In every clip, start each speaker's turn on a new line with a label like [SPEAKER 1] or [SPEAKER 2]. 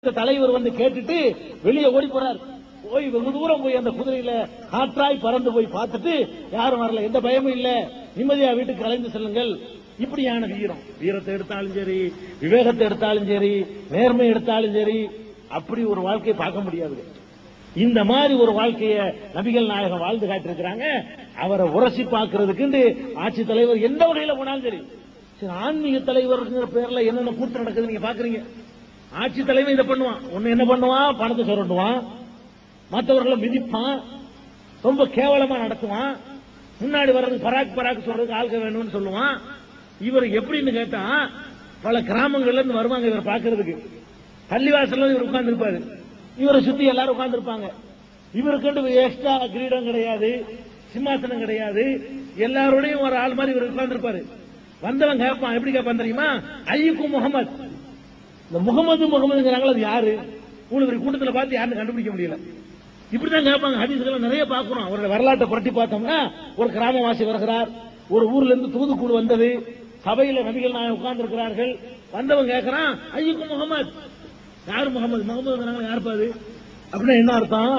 [SPEAKER 1] இந்த தலைவர் வந்து கேட்டுட்டு வெளியே ஓடி போறார் போய் வெகு தூரம் போய் அந்த குதிரையில காற்றாய் பறந்து போய் பார்த்துட்டு யாரும் வரல எந்த பயமும் இல்ல நிம்மதியா வீட்டுக்கு கலைந்து செல்லுங்கள் இப்படியான வீரம் வீரத்தை எடுத்தாலும் சரி விவேகத்தை எடுத்தாலும் சரி நேர்மை எடுத்தாலும் சரி அப்படி ஒரு வாழ்க்கையை பார்க்க முடியாது இந்த மாதிரி ஒரு வாழ்க்கைய நபிகள் நாயகம் வாழ்ந்து காட்டிருக்கிறாங்க அவரை உரசி பார்க்கறதுக்கு ஆட்சி தலைவர் எந்த வகையில போனாலும் சரி சரி ஆன்மீக தலைவருங்கிற பேர்ல என்னென்ன கூத்து நடக்குது நீங்க பாக்குறீங்க ஆட்சி தலைவன் இதை பண்ணுவான் ஒன்னு என்ன பண்ணுவான் பணத்தை சுரண்டுவான் மற்றவர்களை மிதிப்பான் ரொம்ப கேவலமா நடத்துவான் முன்னாடி வர்றது பராக் பராக் சொல்றதுக்கு ஆள்க வேணும்னு சொல்லுவான் இவர் எப்படின்னு கேட்டா பல கிராமங்கள்ல இருந்து வருவாங்க இவர் பாக்குறதுக்கு பள்ளிவாசல்ல இவர் உட்கார்ந்து இருப்பாரு இவரை சுத்தி எல்லாரும் உட்கார்ந்து இருப்பாங்க இவருக்கு எக்ஸ்ட்ரா கிரீடம் கிடையாது சிம்மாசனம் கிடையாது எல்லாரோடையும் ஒரு ஆள் மாதிரி இவர் உட்கார்ந்து இருப்பாரு வந்தவன் கேட்பான் எப்படி கேட்பான் தெரியுமா ஐயுக்கும் முகமது இந்த முகமது முகமதுங்கிறாங்களா அது யாரு இவ்வளவு பெரிய கூட்டத்தில் பார்த்து யாருன்னு கண்டுபிடிக்க முடியல இப்படிதான் கேட்பாங்க ஹதீஸ்கள் நிறைய பார்க்கிறோம் அவரோட வரலாற்றை புரட்டி பார்த்தோம்னா ஒரு கிராமவாசி வருகிறார் ஒரு ஊர்ல இருந்து தூதுக்கூடு வந்தது சபையில நபிகள் நாயகம் உட்கார்ந்து இருக்கிறார்கள் வந்தவன் கேட்கறான் ஐயுக்கு முகமது யாரு முகமது முகமது யார் பாது அப்படின்னா என்ன அர்த்தம்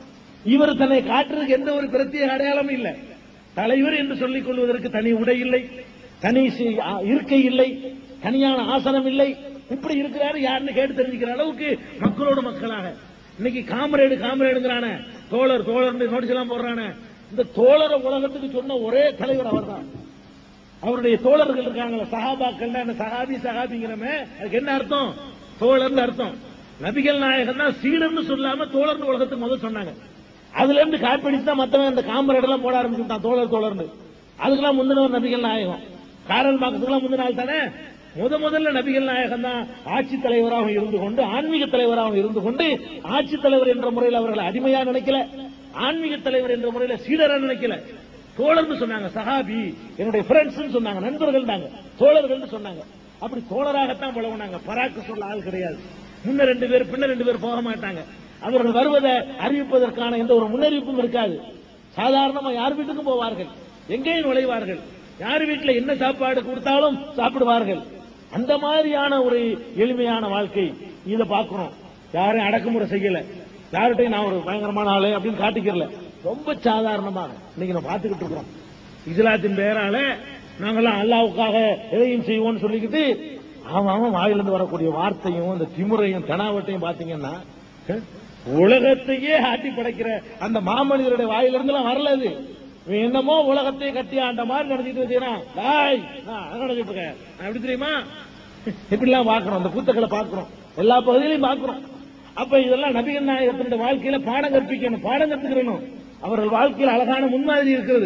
[SPEAKER 1] இவர் தன்னை காட்டுறதுக்கு எந்த ஒரு பிரத்யேக அடையாளமும் இல்லை தலைவர் என்று சொல்லிக் கொள்வதற்கு தனி உடை இல்லை தனி சி- ஆ, இருக்கை இல்லை தனியான ஆசனம் இல்லை இப்படி இருக்கிறாரு யாருன்னு கேட்டு தெரிஞ்சுக்கிற அளவுக்கு மக்களோடு மக்களாக இன்னைக்கு காமரேடு காமரேடுங்கிறான தோழர் தோழர் நோட்டீஸ் எல்லாம் போடுறானே இந்த தோழரை உலகத்துக்கு சொன்ன ஒரே தலைவர் அவர்தான் அவருடைய தோழர்கள் இருக்காங்களே சஹாபாக்கள் என்ன சஹாபி சஹாபிங்கிறமே அதுக்கு என்ன அர்த்தம் தோழர்னு அர்த்தம் நபிகள் நாயகம் தான் சீடர்னு சொல்லாம தோழர்னு உலகத்துக்கு முதல் சொன்னாங்க அதுல இருந்து காப்பிடிச்சு தான் மத்தவன் இந்த காம்பரேட் எல்லாம் போட ஆரம்பிச்சுட்டான் தோழர் தோழர்னு அதுக்கெல்லாம் முந்தினவர் நபிகள் நாயகம் காரல் மார்க்ஸுக்கெல்லாம் முந்தின நாள் தானே முத முதல்ல நபிகள் நாயகம் தான் ஆட்சி தலைவராக இருந்து கொண்டு ஆன்மீக தலைவராக இருந்து கொண்டு ஆட்சி தலைவர் என்ற முறையில் அவர்களை அடிமையா நினைக்கல ஆன்மீக தலைவர் என்ற முறையில் சீடரா நினைக்கல தோழர்னு சொன்னாங்க சஹாபி என்னுடைய ஃப்ரெண்ட்ஸ் சொன்னாங்க நண்பர்கள் தாங்க தோழர்கள் சொன்னாங்க அப்படி தோழராகத்தான் பழகுனாங்க பராக்கு சொல்ல ஆள் கிடையாது முன்ன ரெண்டு பேர் பின்ன ரெண்டு பேர் போக மாட்டாங்க அவர்கள் வருவதை அறிவிப்பதற்கான எந்த ஒரு முன்னறிவிப்பும் இருக்காது சாதாரணமா யார் வீட்டுக்கும் போவார்கள் எங்கேயும் நுழைவார்கள் யார் வீட்டுல என்ன சாப்பாடு கொடுத்தாலும் சாப்பிடுவார்கள் அந்த மாதிரியான ஒரு எளிமையான வாழ்க்கை இதை பார்க்கிறோம் யாரையும் அடக்குமுறை செய்யல யார்கிட்டையும் நான் ஒரு பயங்கரமான ஆளு அப்படின்னு காட்டிக்கிறல ரொம்ப சாதாரணமாக இன்னைக்கு நம்ம பார்த்துக்கிட்டு இருக்கிறோம் இஸ்லாத்தின் பெயரால நாங்கெல்லாம் அல்லாவுக்காக எதையும் செய்வோம்னு சொல்லிக்கிட்டு அவன் அவன் வாயிலிருந்து வரக்கூடிய வார்த்தையும் அந்த திமுறையும் தெனாவட்டையும் பாத்தீங்கன்னா அஹ், உலகத்தையே ஆட்டி படைக்கிற அந்த மாமனிதருடைய வாயிலிருந்து எல்லாம் வரல அது இவன் என்னமோ உலகத்தையே கட்டி ஆண்ட மாதிரி நடத்திட்டு வச்சுக்கிறான் டாய் நான் அங்க நடந்துட்டு இருக்கேன் நான் எப்படி தெரியுமா இப்படிலாம் பாக்குறோம் அந்த கூத்தக்களை பாக்குறோம் எல்லா பகுதியிலையும் பாக்குறோம் அப்ப இதெல்லாம் நபிகள் நாயகத்தினுடைய வாழ்க்கையில பாடம் கற்பிக்கணும் பாடம் கத்துக்கிறணும் அவர்கள் வாழ்க்கையில் அழகான முன்மாதிரி இருக்கிறது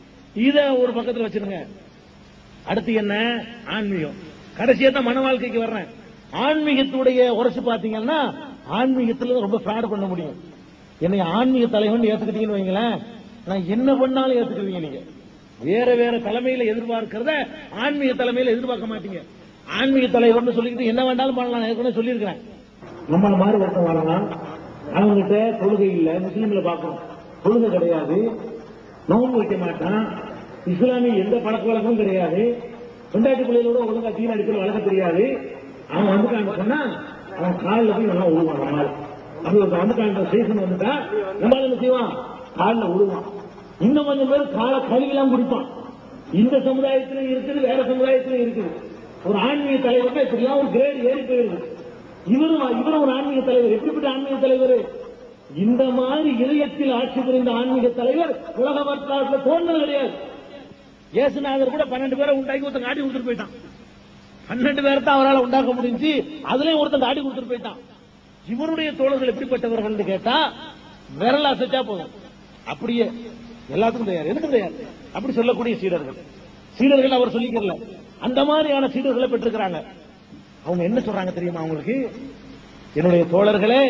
[SPEAKER 1] இத ஒரு பக்கத்துல வச்சிருங்க அடுத்து என்ன ஆன்மீகம் கடைசியா தான் மன வாழ்க்கைக்கு வர்றேன் ஆன்மீகத்துடைய உரசு பாத்தீங்கன்னா ஆன்மீகத்துல ரொம்ப ஃபிராட் பண்ண முடியும் என்னை ஆன்மீக தலைவன் ஏத்துக்கிட்டீங்கன்னு வைங்களேன் நான் என்ன பண்ணாலும் ஏத்துக்குவீங்க நீங்க வேற வேற தலைமையில எதிர்பார்க்கிறத ஆன்மீக தலைமையில எதிர்பார்க்க மாட்டீங்க ஆன்மீக தலைவர்னு சொல்லிக்கிட்டு என்ன வேண்டாலும் பண்ணலாம் நான் ஏற்கனவே சொல்லியிருக்கிறேன் நம்மள மாதிரி ஒருத்தன் வரலாம் அவங்ககிட்ட தொழுகை இல்ல முஸ்லீம்ல பாக்குறோம் தொழுகை கிடையாது நோன்பு வைக்க மாட்டான் இஸ்லாமிய எந்த பழக்க வழக்கமும் கிடையாது கொண்டாட்டி பிள்ளைகளோட ஒழுங்கா தீன் அடிக்கல வளர்க்க தெரியாது அவன் வந்துட்டான்னு சொன்னா அவன் காலில் போய் நல்லா விழுவான் நம்மளால அப்படி ஒரு வந்துட்டான்ற சீசன் வந்துட்டா நம்மளால என்ன செய்வான் காலில் விழுவான் இன்னும் கொஞ்சம் பேர் காலை கழுவிலாம் குடிப்பான் இந்த சமுதாயத்திலும் இருக்குது வேற சமுதாயத்திலும் இருக்குது ஒரு ஆன்மீக தலைவர்னா இப்படிலாம் ஒரு கிரேட் ஏறி போயிருக்கு இவரும் இவரும் ஒரு ஆன்மீக தலைவர் எப்படிப்பட்ட ஆன்மீக தலைவர் இந்த மாதிரி இதயத்தில் ஆட்சி புரிந்த ஆன்மீக தலைவர் உலக வரலாற்றில் தோன்றது கிடையாது இயேசுநாதர் கூட பன்னெண்டு பேரை உண்டாக்கி ஒருத்தன் காட்டி கொடுத்துட்டு போயிட்டான் பன்னெண்டு பேரை தான் அவரால் உண்டாக்க முடிஞ்சு அதுலயும் ஒருத்தன் காட்டி கொடுத்துட்டு போயிட்டான் இவருடைய தோழர்கள் எப்படிப்பட்டவர்கள் கேட்டா விரல் அசைச்சா போதும் அப்படியே எல்லாத்துக்கும் தயார் எதுக்கும் தயார் அப்படி சொல்லக்கூடிய சீடர்கள் சீடர்கள் அவர் சொல்லிக்கிறல அந்த மாதிரியான சீடர்களை பெற்றிருக்கிறாங்க அவங்க என்ன சொல்றாங்க தெரியுமா அவங்களுக்கு என்னுடைய தோழர்களே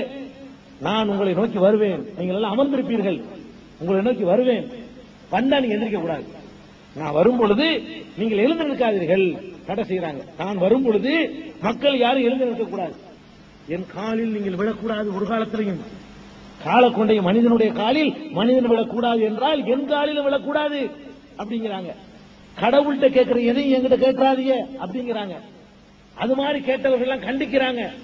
[SPEAKER 1] நான் உங்களை நோக்கி வருவேன் நீங்கள் எல்லாம் அமர்ந்திருப்பீர்கள் உங்களை நோக்கி வருவேன் வந்தா நீங்க எந்திரிக்க கூடாது நான் வரும் பொழுது நீங்கள் எழுந்து நிற்காதீர்கள் தடை செய்யறாங்க நான் வரும் பொழுது மக்கள் யாரும் எழுந்து நிற்க கூடாது என் காலில் நீங்கள் விழக்கூடாது ஒரு காலத்திலையும் காலக்கொண்டைய மனிதனுடைய காலில் மனிதன் விழக்கூடாது என்றால் என் காலில் விழக்கூடாது அப்படிங்கிறாங்க கடவுள்கிட்ட கேட்கிற எதையும் என்கிட்ட கேட்கறாதீங்க அப்படிங்கிறாங்க அது மாதிரி கேட்டவர்கள் எல்லாம் கண்டிக்கிறாங்க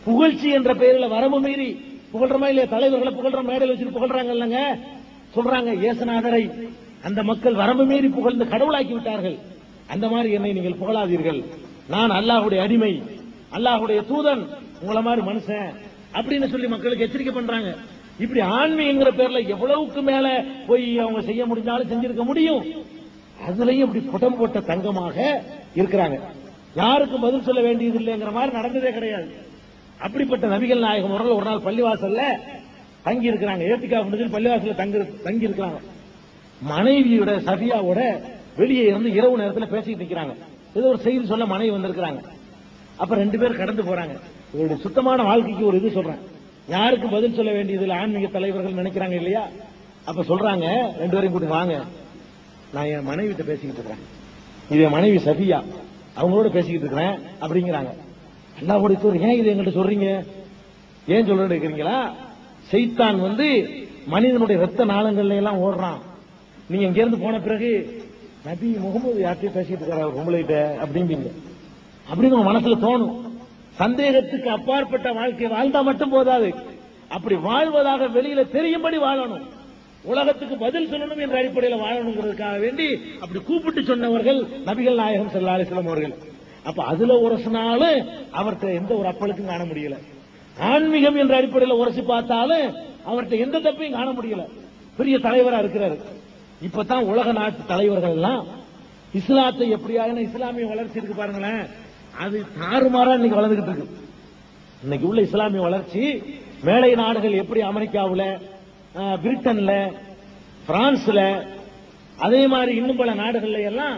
[SPEAKER 1] புகழ்ச்சி என்ற பெயரில் வரம்பு மீறி புகழ்றமா இல்லையா தலைவர்களை புகழ்ற மேடையில் வச்சுட்டு புகழ்றாங்க இல்லங்க சொல்றாங்க இயேசுநாதரை அந்த மக்கள் வரம்பு மீறி புகழ்ந்து கடவுளாக்கி விட்டார்கள் அந்த மாதிரி என்னை நீங்கள் புகழாதீர்கள் நான் அல்லாஹ்வுடைய அடிமை அல்லாஹ்வுடைய தூதன் உங்கள மாதிரி மனுஷன் அப்படின்னு சொல்லி மக்களுக்கு எச்சரிக்கை பண்றாங்க இப்படி ஆன்மீகங்கிற பேர்ல எவ்வளவுக்கு மேல போய் அவங்க செய்ய முடிஞ்சாலும் செஞ்சிருக்க முடியும் அதுலயும் இப்படி புடம் போட்ட தங்கமாக இருக்கிறாங்க யாருக்கும் பதில் சொல்ல வேண்டியது இல்லைங்கிற மாதிரி நடந்ததே கிடையாது அப்படிப்பட்ட நபிகள் நாயகம் அவர்கள் ஒரு நாள் பள்ளிவாசல்ல தங்கி இருக்கிறாங்க ஏத்திகா முடிஞ்சு பள்ளிவாசல்ல தங்கி தங்கி இருக்கிறாங்க மனைவியோட சபியாவோட வெளியே இருந்து இரவு நேரத்துல பேசிட்டு நிக்கிறாங்க ஏதோ ஒரு செய்தி சொல்ல மனைவி வந்திருக்கிறாங்க அப்ப ரெண்டு பேர் கடந்து போறாங்க இவருடைய சுத்தமான வாழ்க்கைக்கு ஒரு இது சொல்றேன் யாருக்கு பதில் சொல்ல வேண்டியதுல ஆன்மீக தலைவர்கள் நினைக்கிறாங்க இல்லையா அப்ப சொல்றாங்க ரெண்டு பேரையும் கூட்டி வாங்க நான் என் மனைவிட்ட பேசிக்கிட்டு இருக்கிறேன் இது என் மனைவி சபியா அவங்களோட பேசிக்கிட்டு இருக்கிறேன் அப்படிங்கிறாங்க அல்லாஹ்வுடைய தூதர் ஏன் இது எங்கிட்ட சொல்றீங்க ஏன் சொல்றேன்னு இருக்கிறீங்களா செய்தான் வந்து மனிதனுடைய ரத்த நாளங்கள்ல எல்லாம் ஓடுறான் நீங்க இங்க இருந்து போன பிறகு நபி முகமது யார்கிட்டயும் பேசிட்டு இருக்காரு பொம்பளைகிட்ட அப்படிம்பீங்க அப்படின்னு உங்க மனசுல தோணும் சந்தேகத்துக்கு அப்பாற்பட்ட வாழ்க்கை வாழ்ந்தா மட்டும் போதாது அப்படி வாழ்வதாக வெளியில தெரியும்படி வாழணும் உலகத்துக்கு பதில் சொல்லணும் என்ற அடிப்படையில் வாழணுங்கிறதுக்காக வேண்டி அப்படி கூப்பிட்டு சொன்னவர்கள் நபிகள் நாயகம் ஸல்லல்லாஹு அலைஹி வஸல்லம் அவர்கள் அப்ப அதுல உரசினாலும் அவர்கிட்ட எந்த ஒரு அப்பளுக்கும் காண முடியல ஆன்மீகம் என்ற அடிப்படையில் உரசி பார்த்தாலும் அவர்கிட்ட எந்த தப்பையும் காண முடியல பெரிய தலைவரா இருக்கிறாரு இப்பதான் உலக நாட்டு தலைவர்கள் எல்லாம் இஸ்லாத்தை எப்படியான இஸ்லாமிய வளர்ச்சி இருக்கு பாருங்களேன் அது தாறுமாறா இன்னைக்கு வளர்ந்துகிட்டு இருக்கு இன்னைக்கு உள்ள இஸ்லாமிய வளர்ச்சி மேலை நாடுகள் எப்படி அமெரிக்காவுல அஹ், பிரிட்டன்ல பிரான்ஸ்ல அதே மாதிரி இன்னும் பல நாடுகள்ல எல்லாம்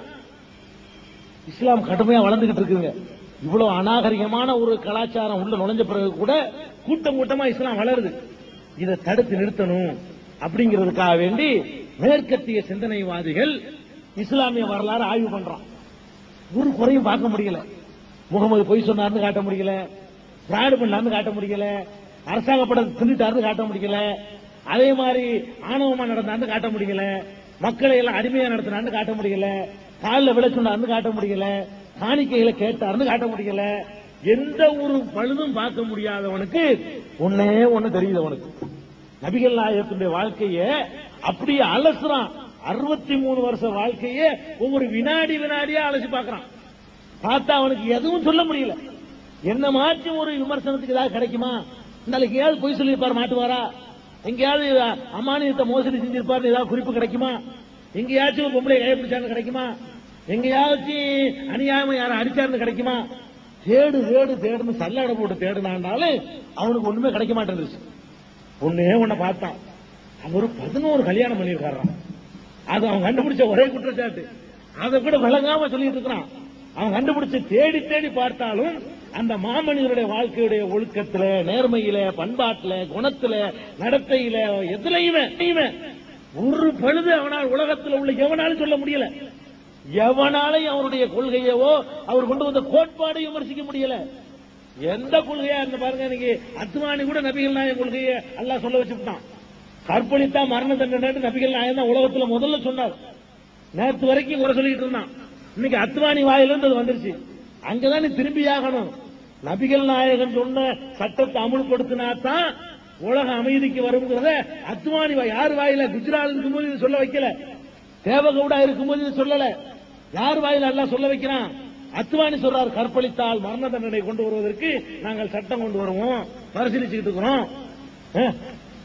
[SPEAKER 1] இஸ்லாம் கடுமையா வளர்ந்துகிட்டு இருக்குங்க இவ்வளவு அநாகரிகமான ஒரு கலாச்சாரம் உள்ள நுழைஞ்ச பிறகு கூட கூட்டம் கூட்டமா இஸ்லாம் வளருது இதை தடுத்து நிறுத்தணும் அப்படிங்கிறதுக்காக வேண்டி மேற்கத்திய சிந்தனைவாதிகள் இஸ்லாமிய வரலாறு ஆய்வு பண்றான் ஒரு குறையும் பார்க்க முடியல முகமது பொய் சொன்னார்னு காட்ட முடியல பிராடு பண்ணார்னு காட்ட முடியல அரசாங்க படத்தை தின்னுட்டாருன்னு காட்ட முடியல அதே மாதிரி ஆணவமா நடந்தார்னு காட்ட முடியல மக்களை எல்லாம் அடிமையா நடத்தினார்னு காட்ட முடியல காலில் விழ சொன்னார்னு காட்ட முடியல காணிக்கைகளை கேட்டார்னு காட்ட முடியல எந்த ஒரு பழுதும் பார்க்க முடியாதவனுக்கு ஒன்னே ஒண்ணு தெரியுது அவனுக்கு நபிகள் நாயகத்துடைய வாழ்க்கைய அப்படியே அலசுறான் அறுபத்தி மூணு வருஷ வாழ்க்கைய ஒவ்வொரு வினாடி வினாடியா அலசி பார்க்கறான் பார்த்தா அவனுக்கு எதுவும் சொல்ல முடியல என்ன மாற்றி ஒரு விமர்சனத்துக்கு ஏதாவது கிடைக்குமா நாளைக்கு ஏதாவது பொய் சொல்லியிருப்பார் மாட்டுவாரா எங்கேயாவது அமானியத்தை மோசடி செஞ்சிருப்பார் ஏதாவது குறிப்பு கிடைக்குமா எங்கேயாச்சும் ஒரு பொம்பளை கைப்பிடிச்சாரு கிடைக்குமா எங்கேயாச்சும் அநியாயமா யாரும் அடிச்சாருன்னு கிடைக்குமா தேடு தேடு தேடுன்னு சல்லாட போட்டு தேடுனாண்டாலும் அவனுக்கு ஒண்ணுமே கிடைக்க மாட்டேங்குது ஒன்னே ஒன்ன பார்த்தான் அவர் பதினோரு கல்யாணம் பண்ணியிருக்காராம் அது அவன் கண்டுபிடிச்ச ஒரே குற்றச்சாட்டு அதை கூட விளங்காம சொல்லிட்டு இருக்கிறான் அவன் கண்டுபிடிச்ச தேடி தேடி பார்த்தாலும் அந்த மாமனிதருடைய வாழ்க்கையுடைய ஒழுக்கத்துல நேர்மையில பண்பாட்டுல குணத்துல நடத்தையில எதுலையுமே எதுலையுமே ஒரு பழுது அவனால் உலகத்தில் உள்ள எவனாலும் சொல்ல முடியல எவனாலையும் அவருடைய கொள்கையவோ அவர் கொண்டு வந்த கோட்பாடையும் விமர்சிக்க முடியல எந்த கொள்கையா இருந்த பாருங்க இன்னைக்கு அத்வானி கூட நபிகள் நாயகம் கொள்கையை அல்லாஹ் சொல்ல வச்சுட்டான் கற்பழித்தா மரண தண்டனை நபிகள் நாயகம் தான் உலகத்துல முதல்ல சொன்னார் நேற்று வரைக்கும் குறை சொல்லிட்டு இருந்தான் இன்னைக்கு அத்வானி வாயிலிருந்து அது வந்துருச்சு அங்கதான் நீ திரும்பி ஆகணும் நபிகள் நாயகன் சொன்ன சட்டத்தை அமுல்படுத்தினா தான் உலக அமைதிக்கு வருங்கிறத அத்வானி வாய் யார் வாயில குஜராத் இருக்கும்போது இது சொல்ல வைக்கல தேவகவுடா இருக்கும்போது இது சொல்லல யார் வாயில எல்லாம் சொல்ல வைக்கிறான் அத்வானி சொல்றாரு கற்பழித்தால் மரண தண்டனை கொண்டு வருவதற்கு நாங்கள் சட்டம் கொண்டு வருவோம் பரிசீலிச்சுக்கிட்டு இருக்கிறோம் அஹ்.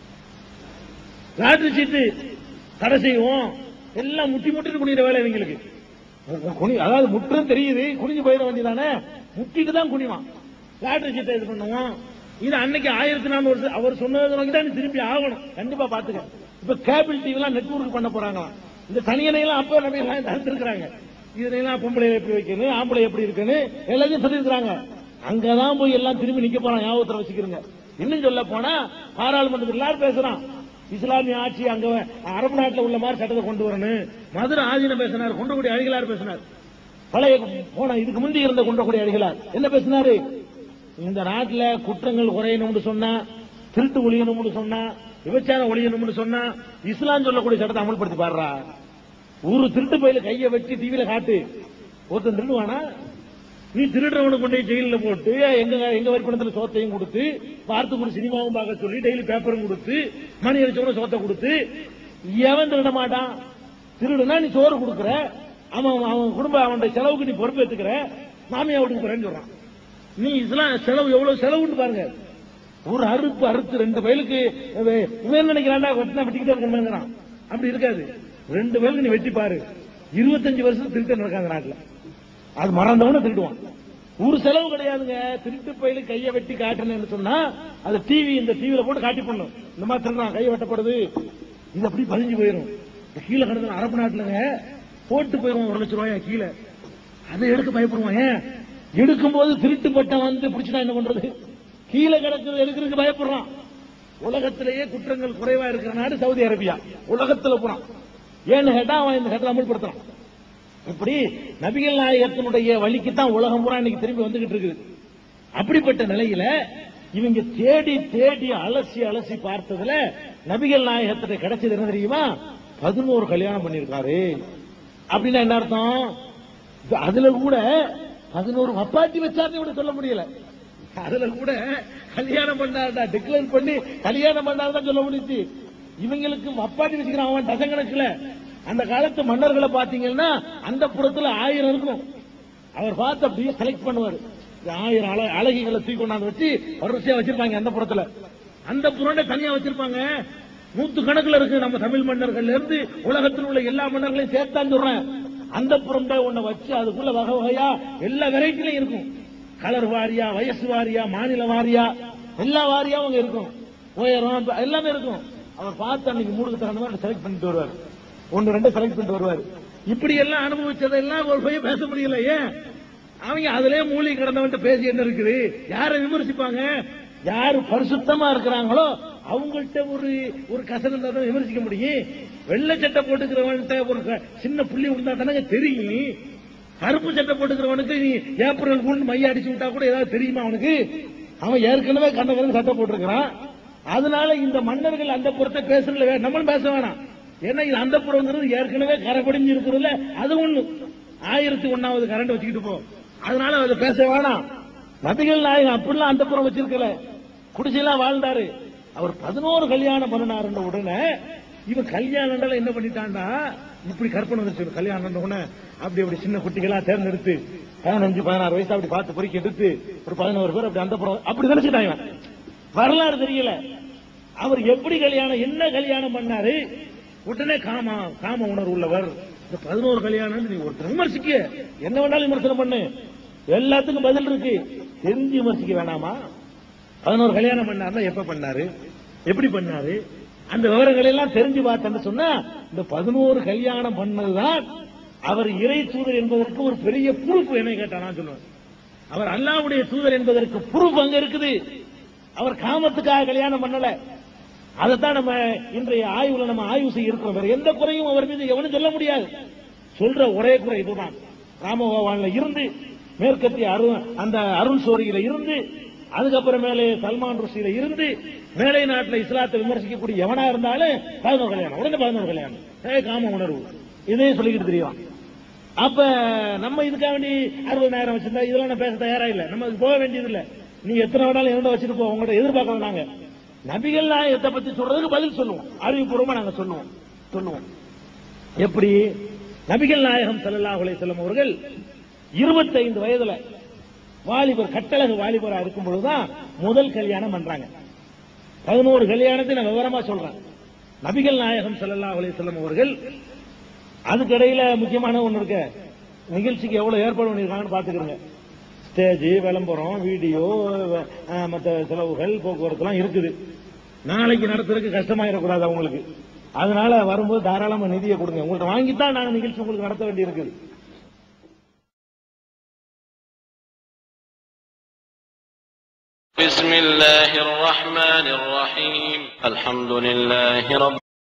[SPEAKER 1] லாட்டரி சீட்டு தடை செய்வோம் எல்லாம் முட்டி முட்டிட்டு குனிகிற வேலை இவங்களுக்கு குனி அதாவது முற்றும் தெரியுது குனிஞ்சு போயிட வேண்டியதானே முட்டிட்டு தான் குனிவான் லாட்டரி சீட்டை இது பண்ணுவோம் இது அன்னைக்கு ஆயிரத்தி நானூறு வருஷம் அவர் சொன்னது நோக்கி தான் நீ திருப்பி ஆகணும் கண்டிப்பா பாத்துக்க இப்ப கேபிள் டிவி எல்லாம் நெட்வொர்க் பண்ண போறாங்களாம் இந்த தனியனை எல்லாம் அப்ப நம்ம எல்லாம் தடுத்திருக்கிறாங்க இதெல்லாம் பொம்பளை எப்படி வைக்கணும் ஆம்பளை எப்படி இருக்கணும் எல்லாத்தையும் சொல்லியிருக்கிறாங்க அங்கதான் போய் எல்லாம் திரும்பி நிக்க போறான் ஞாபகத்துல வச்சுக்கிறோங்க இன்னும் சொல்ல போனா பாராளுமன்றத்தில் எல்லாரும் பேசுறான் இஸ்லாமிய ஆட்சி அங்க அரபு நாட்டுல உள்ள மாதிரி சட்டத்தை கொண்டு வரணும் மதுரை ஆதீனம் பேசினார் கொண்டக்கூடிய அழிகளார் பேசினார் பழைய போன இதுக்கு முந்தி இருந்த கொண்டக்கூடிய அழிகளார் என்ன பேசினாரு இந்த நாட்டுல குற்றங்கள் குறையணும்னு சொன்னா திருட்டு ஒழியணும்னு சொன்னா விபச்சாரம் ஒழியணும்னு சொன்னா இஸ்லாம் சொல்லக்கூடிய சட்டத்தை அமல்படுத்தி பாடுறா ஒரு திருட்டு பையில கைய வச்சு டிவியில காட்டு ஒருத்தன் திருடுவானா நீ திருடுறவனை கொண்டு போய் ஜெயில போட்டு எங்க எங்க வரி பணத்துல சோத்தையும் கொடுத்து பார்த்து கூட சினிமாவும் பார்க்க சொல்லி டெய்லி பேப்பரும் கொடுத்து மணி அடிச்சவன சோத்தை கொடுத்து எவன் திருட மாட்டான் திருடுனா நீ சோறு கொடுக்குற அவன் அவன் குடும்ப அவனுடைய செலவுக்கு நீ பொறுப்பு எடுத்துக்கிற மாமியா வீட்டுக்கு போறேன்னு சொல்றான் நீ இதெல்லாம் செலவு எவ்வளவு செலவுன்னு பாருங்க ஒரு அறுப்பு அறுத்து ரெண்டு வயலுக்கு இவன் நினைக்கிறான்டா வெட்டினா வெட்டிக்கிட்டே இருக்கணுங்கிறான் அப்படி இருக்காது ரெண்டு வயலுக்கு நீ வெட்டி பாரு இருபத்தஞ்சு வருஷம் திருட்டு நடக்காங்க நாட்டுல அது மறந்தவன திருடுவான் ஒரு செலவு கிடையாதுங்க திருட்டு பயில கையை வெட்டி காட்டணும்னு சொன்னா அது டிவி இந்த டிவியில போட்டு காட்டி பண்ணும் இந்த மாதிரி திருடுறான் கையை வெட்டப்படுது இது அப்படி பதிஞ்சு போயிடும் இந்த கீழே கிடந்த அரபு நாட்டுலங்க போட்டு போயிடும் ஒரு லட்சம் ரூபாயா கீழே அதை எடுக்க பயப்படுவான் ஏன் எடுக்கும் போது திருட்டு பட்டம் வந்து பிடிச்சிட்டா என்ன பண்றது கீழே கிடக்குறது எடுக்கிறதுக்கு பயப்படுறான் உலகத்திலேயே குற்றங்கள் குறைவா இருக்கிற நாடு சவுதி அரேபியா உலகத்துல போறான் ஏன்னு கேட்டா அவன் இந்த சட்டத்தை அமல்படுத்துறான் இப்படி நபிகள் நாயகத்தினுடைய வழிக்கு தான் உலகம் பூரா இன்னைக்கு திரும்பி வந்துகிட்டு இருக்குது அப்படிப்பட்ட நிலையில இவங்க தேடி தேடி அலசி அலசி பார்த்ததுல நபிகள் நாயகத்திட்ட கிடைச்சது என்ன தெரியுமா பதினோரு கல்யாணம் பண்ணிருக்காரு அப்படின்னா என்ன அர்த்தம் இது அதுல கூட பதினோரு வப்பாட்டி வச்சாருன்னு இவனை சொல்ல முடியல அதுல கூட கல்யாணம் பண்ணாருடா டிக்ளேர் பண்ணி கல்யாணம் பண்ணாருதான் சொல்ல முடியுது இவங்களுக்கு வப்பாட்டி வச்சுக்கிறான் அவன் டசன் கணக்குல அந்த காலத்து மன்னர்களை பாத்தீங்கன்னா அந்த புறத்துல ஆயிரம் இருக்கும் அவர் பார்த்து அப்படியே செலக்ட் பண்ணுவார் இந்த ஆயிரம் அழ அழகிகளை தூக்கி கொண்டாந்து வச்சு வரிசையா வச்சிருப்பாங்க அந்த புறத்துல அந்த புறண்ட தனியா வச்சிருப்பாங்க நூத்து கணக்குல இருக்கு நம்ம தமிழ் மன்னர்கள்ல இருந்து உலகத்தில் உள்ள எல்லா மன்னர்களையும் சேர்த்தான் சொல்றேன் அந்த புறண்ட ஒண்ண வச்சு அதுக்குள்ள வகை வகையா எல்லா வெரைட்டிலையும் இருக்கும் கலர் வாரியா வயசு வாரியா மாநில வாரியா எல்லா வாரியாவும் அங்க இருக்கும் உயரம் எல்லாமே இருக்கும் அவர் பார்த்து அன்னைக்கு மூணுக்கு தகுந்த மாதிரி செலக்ட் பண்ணிட்டு வருவார் ஒன்னு ரெண்டு செலக்ட் பண்ணிட்டு வருவார் இப்படி எல்லாம் அனுபவிச்சதெல்லாம் ஒரு பையன் பேச முடியல ஏன் அவங்க அதுலயே மூலி கிடந்தவன்ட்டு பேசி என்ன இருக்குது யாரை விமர்சிப்பாங்க யாரு பரிசுத்தமா இருக்கிறாங்களோ அவங்கள்ட்ட ஒரு ஒரு கசன் இருந்தா தான் விமர்சிக்க முடியும் வெள்ளை சட்டை போட்டுக்கிறவன்ட்ட ஒரு க- சின்ன புள்ளி இருந்தா தானே தெரியும் கருப்பு சட்டை போட்டுக்கிறவனுக்கு நீ ஏப்ரல் பூண்டு மைய அடிச்சு விட்டா கூட ஏதாவது தெரியுமா அவனுக்கு அவன் ஏற்கனவே கண்ணகரன் சட்டை போட்டிருக்கிறான் அதனால இந்த மன்னர்கள் அந்த புறத்தை பேசுறதுல வே- நம்மளும் பேச வேணாம் ஏன்னா இது அந்த புறங்கிறது ஏற்கனவே கரைபடிஞ்சு இருக்கிறதுல அது ஒண்ணு ஆயிரத்தி ஒன்னாவது கரண்ட் வச்சுக்கிட்டு போ அதனால அதை பேச வேணாம் நபிகள் நாயகம் அப்படிலாம் அந்த புறம் வச்சிருக்கல குடிசையெல்லாம் வாழ்ந்தாரு அவர் பதினோரு கல்யாணம் பண்ணினாருன்ற உடனே இவன் கல்யாணம் என்ன பண்ணிட்டான்டா இப்படி கற்பனை வந்துச்சு கல்யாணம் உடனே அப்படி அப்படி சின்ன குட்டிகளா தேர்ந்தெடுத்து பதினஞ்சு பதினாறு வயசு அப்படி பார்த்து பொறுக்கி எடுத்து ஒரு பதினோரு பேர் அப்படி அந்த புறம் அப்படி நினைச்சுட்டான் இவன் வரலாறு தெரியல அவர் எப்படி கல்யாணம் என்ன கல்யாணம் பண்ணாரு உடனே காம காம உணர்வு உள்ளவர் இந்த பதினோரு கல்யாணம் நீ ஒருத்தர் விமர்சிக்க என்ன வேணாலும் விமர்சனம் பண்ணு எல்லாத்துக்கும் பதில் இருக்கு தெரிஞ்சு விமர்சிக்க வேணாமா பதினோரு கல்யாணம் பண்ணாருன்னா எப்ப பண்ணாரு எப்படி பண்ணாரு அந்த விவரங்களை எல்லாம் தெரிஞ்சு பார்த்தேன்னு சொன்னா இந்த பதினோரு கல்யாணம் பண்ணதுதான் அவர் இறை தூதர் என்பதற்கு ஒரு பெரிய ப்ரூஃப் என்ன கேட்டா நான் சொல்லுவேன் அவர் அல்லாவுடைய தூதர் என்பதற்கு ப்ரூஃப் அங்க இருக்குது அவர் காமத்துக்காக கல்யாணம் பண்ணல அதைத்தான் நம்ம இன்றைய ஆய்வுல நம்ம ஆய்வு செய்ய இருக்கிறோம் வேற எந்த குறையும் அவர் மீது எவனும் சொல்ல முடியாது சொல்ற ஒரே குறை இதுதான் ராமபவான்ல இருந்து மேற்கத்திய அருள் அந்த அருள் சோரியில இருந்து அதுக்கப்புறம் மேலே சல்மான் ருஷியில இருந்து மேலை நாட்டில் இஸ்லாத்தை விமர்சிக்கக்கூடிய எவனா இருந்தாலும் பதினோரு கல்யாணம் உடனே பதினோரு கல்யாணம் ஏ காம உணர்வு இதையும் சொல்லிக்கிட்டு தெரியும் அப்ப நம்ம இதுக்காக வேண்டி அறுபதாயிரம் வச்சிருந்தா இதெல்லாம் நான் பேச தயாரா இல்ல நம்ம அதுக்கு போக வேண்டியது இல்ல நீ எத்தனை வேணாலும் என்னோட வச்சுட்டு போ உங்கள்ட்ட எதிர்பார்க்கலாம் நாங்க நபிகள் நாயகத்தை பத்தி சொல்றதுக்கு பதில் சொல்லுவோம் அறிவுபூர்வமா நாங்க சொல்லுவோம் சொல்லுவோம் எப்படி நபிகள் நாயகம் ஸல்லல்லாஹு அலைஹி வஸல்லம் அவர்கள் 25 வயதுல வாலிபர் கட்டழகு வாலிபரா இருக்கும் பொழுதுதான் முதல் கல்யாணம் பண்றாங்க பதினோரு கல்யாணத்தை நான் விவரமா சொல்றேன் நபிகள் நாயகம் ஸல்லல்லாஹு அலைஹி வஸல்லம் அவர்கள் அதுக்கு இடையில முக்கியமான ஒண்ணு இருக்கு நிகழ்ச்சிக்கு எவ்வளவு ஏற்பாடு பண்ணிருக்காங்கன்னு பாத்துக்கிறோங்க ஸ்டேஜ் விளம்பரம் வீடியோ அஹ், மத்த செலவுகள் போக்குவரத்து எல்லாம் இருக்குது நாளைக்கு நடத்துறதுக்கு கஷ்டமாயிடக்கூடாது அவங்களுக்கு அதனால வரும்போது தாராளமா நிதியை கொடுங்க உங்கள்ட்ட வாங்கித்தான் நாங்க நிகழ்ச்சி உங்களுக்கு நடத்த வேண்டி இருக்குது
[SPEAKER 2] بسم الله الرحمن الرحيم الحمد لله رب